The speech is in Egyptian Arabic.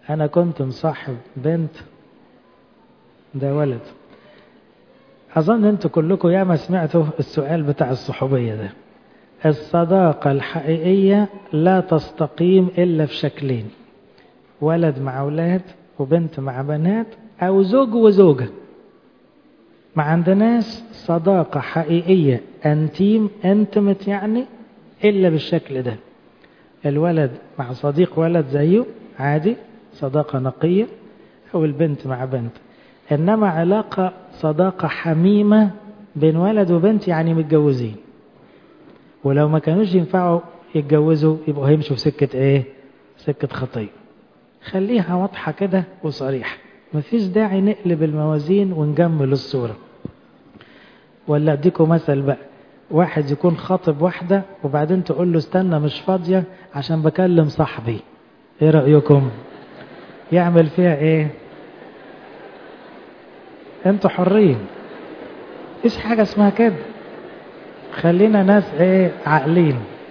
أنا كنت مصاحب بنت ده ولد أظن أنتوا كلكم ياما سمعتوا السؤال بتاع الصحوبية ده الصداقة الحقيقية لا تستقيم إلا في شكلين ولد مع أولاد وبنت مع بنات أو زوج وزوجة ما عندناش صداقة حقيقية أنتيم انتمت يعني إلا بالشكل ده الولد مع صديق ولد زيه عادي صداقة نقية أو البنت مع بنت إنما علاقة صداقة حميمة بين ولد وبنت يعني متجوزين ولو ما كانوش ينفعوا يتجوزوا يبقوا هيمشوا في سكة إيه؟ سكة خطية خليها واضحة كده وصريحة مفيش داعي نقلب الموازين ونجمل الصورة ولا اديكم مثل بقى واحد يكون خاطب واحدة وبعدين تقول له استنى مش فاضية عشان بكلم صاحبي ايه رأيكم يعمل فيها ايه انتوا حرين مفيش حاجة اسمها كده خلينا ناس ايه عاقلين